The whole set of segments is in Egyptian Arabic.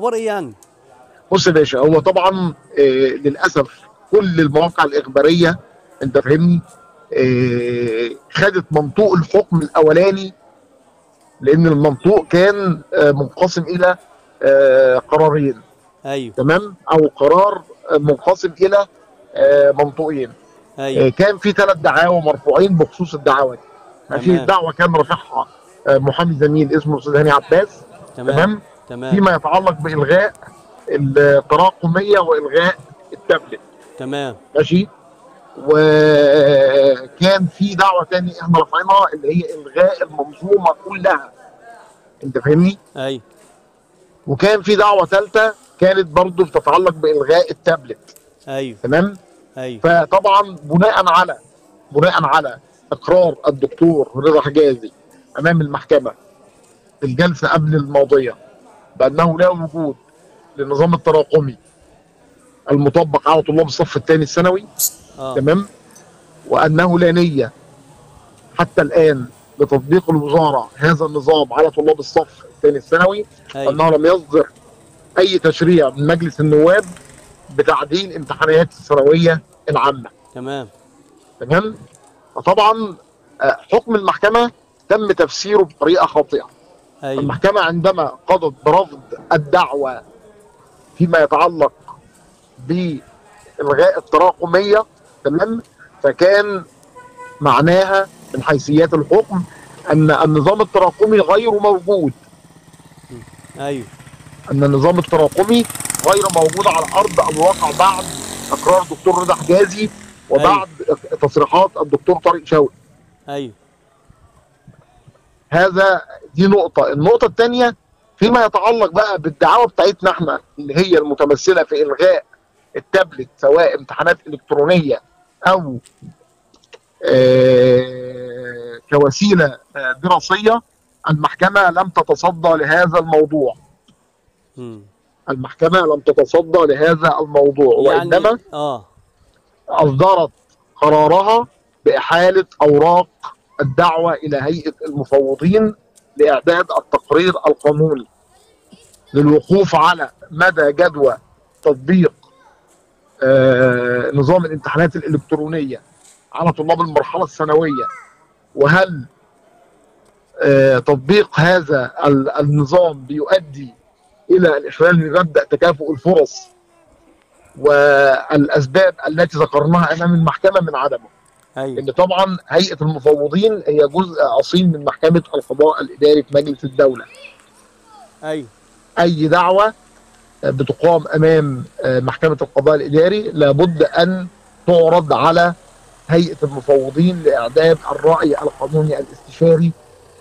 الاخبار ايه يعني بص يا باشا هو طبعا آه للاسف كل المواقع الاخباريه انت فاهمني آه خدت منطوق الحكم الاولاني لان المنطوق كان آه منقسم الى آه قرارين ايوه تمام او قرار آه، منقسم الى آه منطوقين آه ايوه كان في ثلاث دعاوى مرفوعين بخصوص الدعاوى دي في تمام. دعوه كان رافعها آه محامي زميل اسمه استاذ هاني عباس تمام تمام تمام فيما يتعلق بالغاء التراكميه والغاء التابلت تمام ماشي وكان في دعوه تاني احنا رافعينها اللي هي الغاء المنظومه كلها انت فاهمني ايوه وكان في دعوه ثالثه كانت برضو بتتعلق بالغاء التابلت ايوه تمام ايوه فطبعا بناء على بناء على اقرار الدكتور رضا حجازي امام المحكمه في الجلسه قبل الماضيه بانه لا وجود للنظام التراكمي المطبق على طلاب الصف الثاني الثانوي اه تمام وانه لا نيه حتى الان لتطبيق الوزاره هذا النظام على طلاب الصف الثاني الثانوي ايوه انه لم يصدر اي تشريع من مجلس النواب بتعديل امتحانات الثانويه العامه تمام تمام فطبعا آه، حكم المحكمه تم تفسيره بطريقه خاطئه ايوه المحكمه عندما قضت برفض الدعوى فيما يتعلق بالغاء التراكميه تمام فكان معناها من حيثيات الحكم ان النظام التراكمي غير موجود ايوه ان النظام التراكمي غير موجود على ارض الواقع بعد اقرار الدكتور رضا حجازي وبعد تصريحات الدكتور طارق شوقي ايوه هذا دي نقطة النقطة الثانية فيما يتعلق بقى بالدعاوى بتاعتنا احنا اللي هي المتمثلة في إلغاء التابلت سواء امتحانات إلكترونية أو آه كوسيلة آه، دراسية المحكمة لم تتصدى لهذا الموضوع مم. المحكمة لم تتصدى لهذا الموضوع وإنما اه أصدرت قرارها بإحالة أوراق الدعوة إلى هيئة المفوضين لإعداد التقرير القانوني للوقوف على مدى جدوى تطبيق آه، نظام الامتحانات الإلكترونية على طلاب المرحلة الثانوية وهل آه، تطبيق هذا ال- النظام بيؤدي إلى الإخلال بمبدأ تكافؤ الفرص والاسباب التي ذكرناها امام المحكمه من عدمه ايوه ان طبعا هيئه المفوضين هي جزء اصيل من محكمه القضاء الاداري في مجلس الدوله ايوه اي دعوه بتقام امام محكمه القضاء الاداري لابد ان تعرض على هيئه المفوضين لاعداد الراي القانوني الاستشاري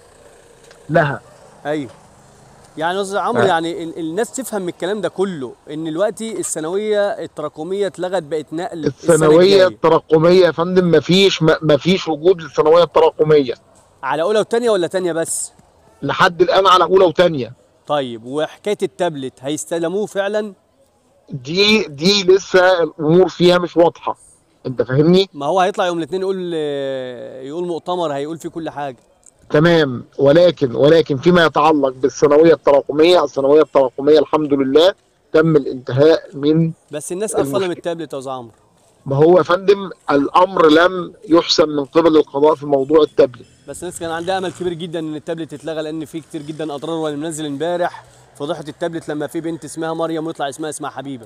لها ايوه يعني يا استاذ عمرو آه. يعني ال- الناس تفهم من الكلام ده كله ان دلوقتي الثانويه التراكميه اتلغت بقت نقل السنة الثانويه الجاية. التراكميه يا فندم مفيش مفيش وجود للثانويه التراكميه على اولى وثانيه ولا ثانيه بس لحد الان على اولى وثانيه طيب وحكايه التابلت هيستلموه فعلا دي دي لسه الامور فيها مش واضحه انت فاهمني ما هو هيطلع يوم الاثنين يقول يقول مؤتمر هيقول فيه كل حاجه تمام ولكن ولكن فيما يتعلق بالثانويه التراكميه الثانويه التراكميه الحمد لله تم الانتهاء من بس الناس قرفانه من المشكلة. التابلت يا استاذ عمرو ما هو يا فندم الامر لم يحسم من قبل القضاء في موضوع التابلت بس الناس كان عندها امل كبير جدا ان التابلت يتلغى لان في كتير جدا اضرار وانا منزل امبارح فضيحه التابلت لما في بنت اسمها مريم ويطلع اسمها اسمها حبيبه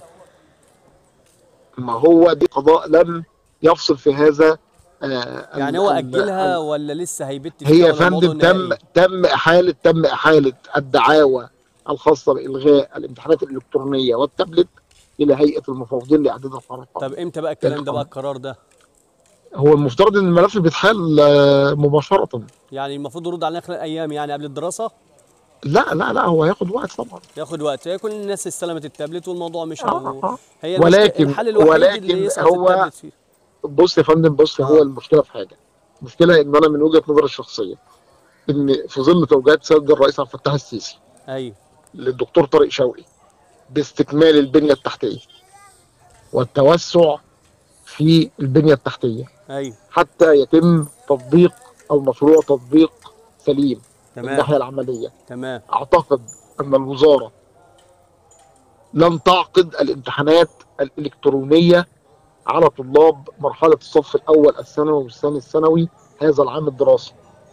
ما هو دي القضاء لم يفصل في هذا آه يعني ال- هو ال- اجلها ال- ولا لسه هيبت فيها هي يا ولا الموضوع فندم تم نهائي؟ تم احاله تم احاله الدعاوى الخاصه بالغاء الامتحانات الالكترونيه والتابلت الى هيئه المفوضين لاعداد القرار طب امتى بقى الكلام ده بقى القرار ده هو المفترض ان الملف بيتحال آه، مباشره يعني المفروض يرد علينا خلال ايام يعني قبل الدراسه لا لا لا هو هياخد وقت طبعا ياخد وقت هي كل الناس استلمت التابلت والموضوع مش آه، آه. هي ولكن- المشكلة- الحل الوحيد ولكن اللي يسقط هو- التابلت فيه بص يا فندم بص آه. هو المشكله في حاجه المشكله ان انا من وجهه نظري الشخصيه ان في ظل توجيهات سيد الرئيس عبد الفتاح السيسي ايوه للدكتور طارق شوقي باستكمال البنيه التحتيه والتوسع في البنيه التحتيه ايوه حتى يتم تطبيق المشروع تطبيق سليم من تمام الناحيه العمليه تمام اعتقد ان الوزاره لن تعقد الامتحانات الالكترونيه على طلاب مرحله الصف الاول الثانوي والثاني الثانوي هذا العام الدراسي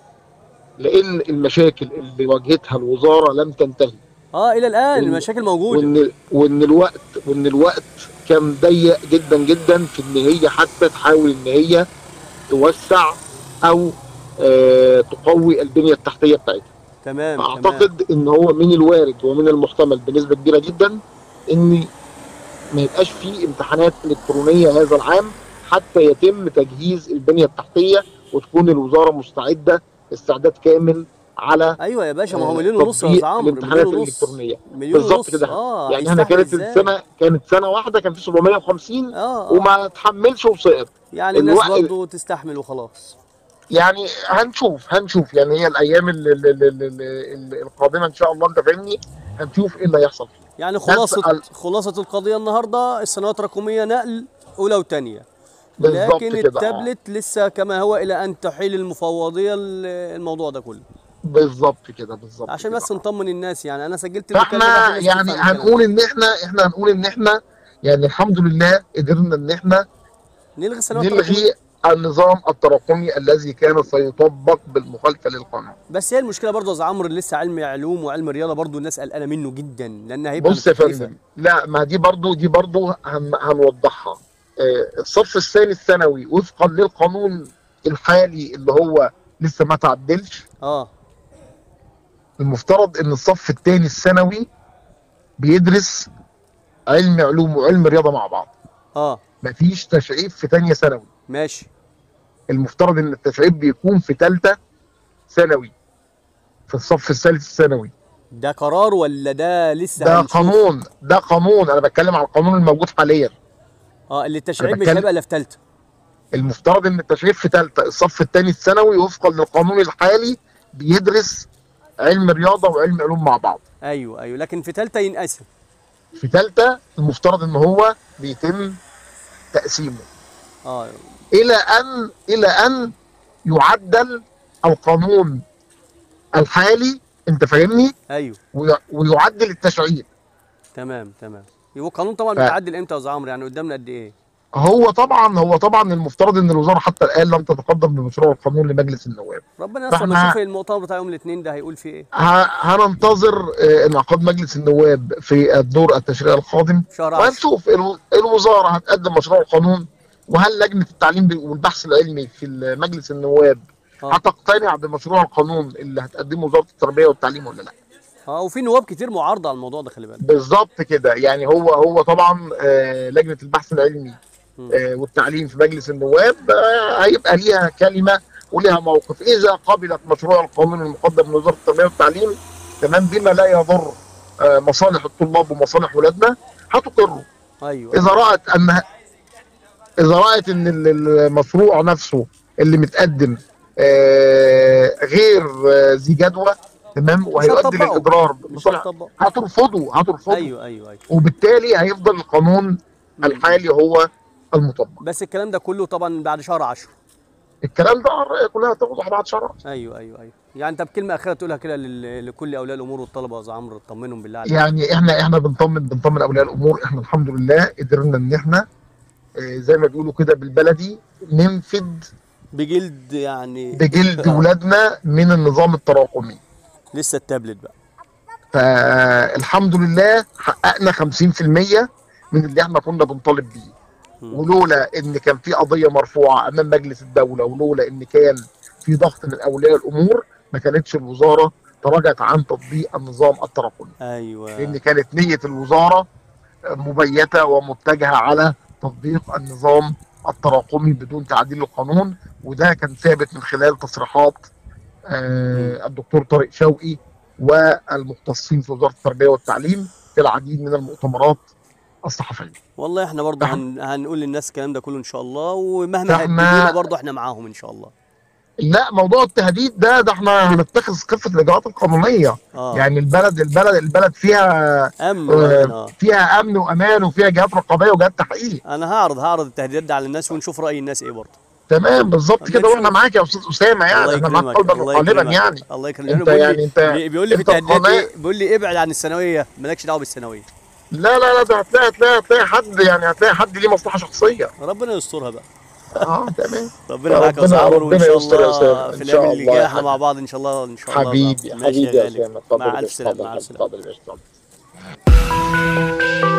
لان المشاكل اللي واجهتها الوزاره لم تنتهي اه الى الان وإن- المشاكل موجوده وان وان الوقت وان الوقت كان ضيق جدا جدا في ان هي حتى تحاول ان هي توسع او آه تقوي البنيه التحتيه بتاعتها تمام تمام فاعتقد ان هو من الوارد ومن المحتمل بنسبه كبيره جدا ان ما يبقاش فيه امتحانات الكترونيه هذا العام حتى يتم تجهيز البنيه التحتيه وتكون الوزاره مستعده استعداد كامل على ايوه يا باشا ما هو آه، مليون ونص يا تطبيق استاذ عمرو الامتحانات مليون ونص الالكترونيه مليون بالظبط ونص كده. اه يعني احنا كانت هيستحمل إزاي؟ السنه كانت سنه واحده كان في 750 اه آه. وما تحملش وسقط يعني الناس الوقت- برضه تستحمل وخلاص يعني هنشوف هنشوف يعني هي الايام ال- ال- ال- ال- ال- القادمه ان شاء الله انت فاهمني هنشوف ايه اللي هيحصل فيه يعني خلاصه ال- خلاصه القضيه النهارده السنوات الرقميه نقل اولى وثانيه بالظبط لكن كده آه. التابلت لسه كما هو الى ان تحيل المفوضيه ال- الموضوع ده كله بالظبط كده بالظبط عشان كده. بس نطمن الناس يعني انا سجلت المكالمة فاحنا عشان الناس يعني تفهم الكلام. هنقول ان احنا احنا هنقول ان احنا يعني الحمد لله قدرنا ان احنا نلغي السنوات الرقميه نلغي النظام التراكمي الذي كان سيطبق بالمخالفه للقانون بس هي المشكله برضه يا أستاذ عمرو لسه علم علوم وعلم رياضه برضه الناس قلقانه منه جدا لان هيبقى بص يا مختلفة. فندم لا ما دي برضو دي برضو هن هنوضحها آه، الصف الثاني الثانوي وفقا للقانون الحالي اللي هو لسه ما تعدلش اه المفترض ان الصف الثاني الثانوي بيدرس علم علوم وعلم رياضه مع بعض اه مفيش تشعيب في ثانيه ثانوي ماشي المفترض ان التشعيب بيكون في ثالثه ثانوي في الصف الثالث الثانوي ده قرار ولا ده لسه ده هنشوف؟ قانون ده قانون انا بتكلم على القانون الموجود حاليا اه اللي التشعيب مش بتكلم- هيبقى الا في ثالثه المفترض ان التشريف في ثالثه الصف الثاني الثانوي وفقا للقانون الحالي بيدرس علم رياضه وعلم علوم مع بعض ايوه ايوه لكن في ثالثه ينقسم في ثالثه المفترض ان هو بيتم تقسيمه اه الى ان الى ان يعدل القانون الحالي انت فاهمني ايوه وي- ويعدل التشعيب تمام تمام يبقى القانون طبعا ف- بيتعدل امتى يا استاذ عمرو يعني قدامنا قد ايه هو طبعا هو طبعا المفترض ان الوزاره حتى الان لم تتقدم بمشروع القانون لمجلس النواب ربنا يستر ما فإحنا- نشوف المؤتمر بتاع يوم الاثنين ده هيقول فيه ايه ه- هننتظر آه، انعقاد مجلس النواب في الدور التشريعي القادم شهر 10 وهنشوف الو- الوزاره هتقدم مشروع القانون وهل لجنه التعليم ب- والبحث العلمي في مجلس النواب آه. هتقتنع بمشروع القانون اللي هتقدمه وزاره التربيه والتعليم ولا لا اه وفي نواب كتير معارضه على الموضوع ده خلي بالك بالظبط كده يعني هو هو طبعا آه، لجنه البحث العلمي م. آه، والتعليم في مجلس النواب آه، هيبقى ليها كلمه وليها موقف اذا قبلت مشروع القانون المقدم من وزاره التربيه والتعليم تمام بما لا يضر آه، مصالح الطلاب ومصالح ولادنا هتقره ايوه اذا رأت ان اذا رأت ان ال- المشروع نفسه اللي متقدم آه، غير آه، ذي جدوى تمام وهيؤدي هتطبقه. للاضرار مش بمصالح هتطبق هترفضه هترفضه ايوه ايوه ايوه وبالتالي هيفضل القانون م. الحالي هو المطبق بس الكلام ده كله طبعا بعد شهر 10 الكلام ده الرأي كلها هتوضح بعد شهر ايوه ايوه ايوه يعني انت بكلمه اخيره تقولها كده لل- لكل اولياء الامور والطلبه يا استاذ عمرو اطمنهم بالله عليك يعني احنا احنا بنطمن بنطمن اولياء الامور احنا الحمد لله قدرنا ان احنا آه، زي ما بيقولوا كده بالبلدي ننفد بجلد يعني بجلد ولادنا من النظام التراكمي لسه التابلت بقى فالحمد لله حققنا 50% من اللي احنا كنا بنطالب بيه م. ولولا ان كان في قضيه مرفوعه امام مجلس الدوله ولولا ان كان في ضغط من اولياء الامور ما كانتش الوزاره تراجعت عن تطبيق النظام التراكمي ايوه لان كانت نيه الوزاره مبيته ومتجهه على تطبيق النظام التراكمي بدون تعديل القانون وده كان ثابت من خلال تصريحات آه، الدكتور طارق شوقي والمختصين في وزاره التربيه والتعليم في العديد من المؤتمرات الصحفيه. والله احنا برضه فاهم. هن... هنقول للناس الكلام ده كله ان شاء الله ومهما فاحنا- هددونا برضه احنا معاهم ان شاء الله لا موضوع التهديد ده ده احنا هنتخذ كافه الاجراءات القانونيه اه يعني البلد البلد البلد فيها امن آه، وأمان، اه فيها امن وامان وفيها جهات رقابيه وجهات تحقيق انا هعرض هعرض التهديدات دي على الناس ونشوف راي الناس ايه برضه تمام بالظبط طب كده نشوف. واحنا معاك يا استاذ اسامه يعني الله احنا معاك يكرمك قلبا الله وقالبا يكرمك يعني الله يكرمك انت بيقول لي- يعني انت بي- بيقول لي في انت التهديدات القناة- ايه بيقول لي ابعد عن الثانويه مالكش دعوه بالثانويه لا لا لا ده هتلاقي هتلاقي هتلاقي حد يعني هتلاقي حد ليه مصلحه شخصيه ربنا يسترها بقى اه تمام ربنا معاك يا ربنا- استاذ عمرو وان ربنا شاء يستر يا الله أستاذ. في إن شاء الايام اللي الله جايه يا احنا حبيبي. مع بعض ان شاء الله ان شاء الله حبيبي ماشي حبيبي يا غالي. اسامه اتفضل مع يا الف باشا، سلامه اتفضل مع حبيبي، السلامه اتفضل يا باشا اتفضل